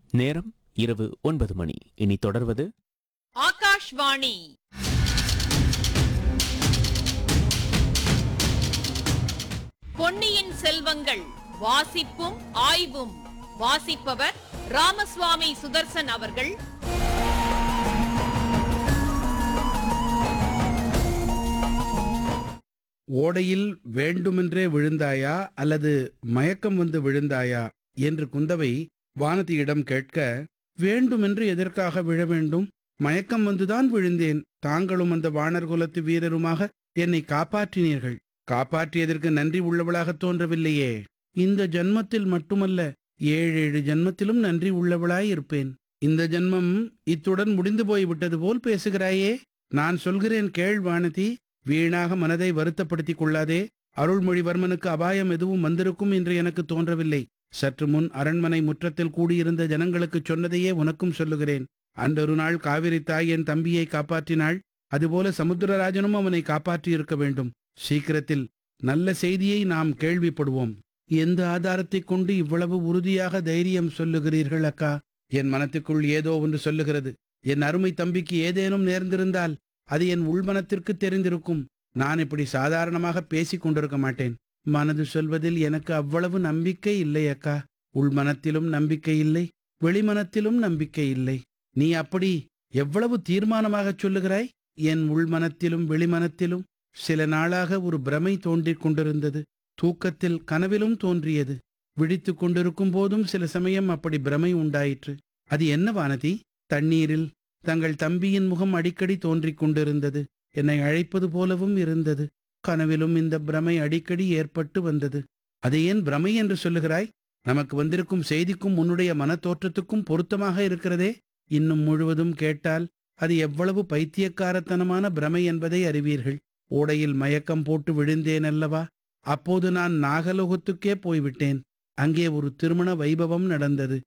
நேரம் இரவு ஒன்பது மணி இனி தொடர்வது ஆகாஷ்வாணி பொன்னியின் செல்வங்கள் வாசிப்பும் ஆய்வும் வாசிப்பவர் ராமசுவாமி சுதர்சன் அவர்கள் ஓடையில் வேண்டுமென்றே விழுந்தாயா அல்லது மயக்கம் வந்து விழுந்தாயா என்று குந்தவை வானதியிடம் கேட்க வேண்டுமென்று எதற்காக விழ வேண்டும் மயக்கம் வந்துதான் விழுந்தேன் தாங்களும் அந்த வானர் குலத்து வீரருமாக என்னை காப்பாற்றினீர்கள் காப்பாற்றியதற்கு நன்றி உள்ளவளாகத் தோன்றவில்லையே இந்த ஜன்மத்தில் மட்டுமல்ல ஏழேழு ஜன்மத்திலும் நன்றி உள்ளவளாய் இருப்பேன் இந்த ஜன்மம் இத்துடன் முடிந்து போய் விட்டது போல் பேசுகிறாயே நான் சொல்கிறேன் கேள் வானதி வீணாக மனதை வருத்தப்படுத்திக் கொள்ளாதே அருள்மொழிவர்மனுக்கு அபாயம் எதுவும் வந்திருக்கும் என்று எனக்கு தோன்றவில்லை சற்று முன் அரண்மனை முற்றத்தில் கூடியிருந்த ஜனங்களுக்கு சொன்னதையே உனக்கும் சொல்லுகிறேன் அன்றொரு நாள் காவிரி தாய் என் தம்பியை காப்பாற்றினாள் அதுபோல சமுத்திரராஜனும் அவனை காப்பாற்றியிருக்க வேண்டும் சீக்கிரத்தில் நல்ல செய்தியை நாம் கேள்விப்படுவோம் எந்த ஆதாரத்தைக் கொண்டு இவ்வளவு உறுதியாக தைரியம் சொல்லுகிறீர்கள் அக்கா என் மனத்துக்குள் ஏதோ ஒன்று சொல்லுகிறது என் அருமை தம்பிக்கு ஏதேனும் நேர்ந்திருந்தால் அது என் உள்மனத்திற்கு தெரிந்திருக்கும் நான் இப்படி சாதாரணமாக பேசிக் கொண்டிருக்க மாட்டேன் மனது சொல்வதில் எனக்கு அவ்வளவு நம்பிக்கை இல்லை அக்கா உள்மனத்திலும் நம்பிக்கை இல்லை வெளிமனத்திலும் நம்பிக்கை இல்லை நீ அப்படி எவ்வளவு தீர்மானமாகச் சொல்லுகிறாய் என் உள்மனத்திலும் வெளிமனத்திலும் சில நாளாக ஒரு பிரமை தோன்றிக் கொண்டிருந்தது தூக்கத்தில் கனவிலும் தோன்றியது விழித்துக் கொண்டிருக்கும் போதும் சில சமயம் அப்படி பிரமை உண்டாயிற்று அது என்ன வானதி தண்ணீரில் தங்கள் தம்பியின் முகம் அடிக்கடி தோன்றிக் கொண்டிருந்தது என்னை அழைப்பது போலவும் இருந்தது கனவிலும் இந்த பிரமை அடிக்கடி ஏற்பட்டு வந்தது அதை ஏன் பிரமை என்று சொல்லுகிறாய் நமக்கு வந்திருக்கும் செய்திக்கும் உன்னுடைய மனத்தோற்றத்துக்கும் பொருத்தமாக இருக்கிறதே இன்னும் முழுவதும் கேட்டால் அது எவ்வளவு பைத்தியக்காரத்தனமான பிரமை என்பதை அறிவீர்கள் ஓடையில் மயக்கம் போட்டு விழுந்தேன் அல்லவா அப்போது நான் நாகலோகத்துக்கே போய்விட்டேன் அங்கே ஒரு திருமண வைபவம் நடந்தது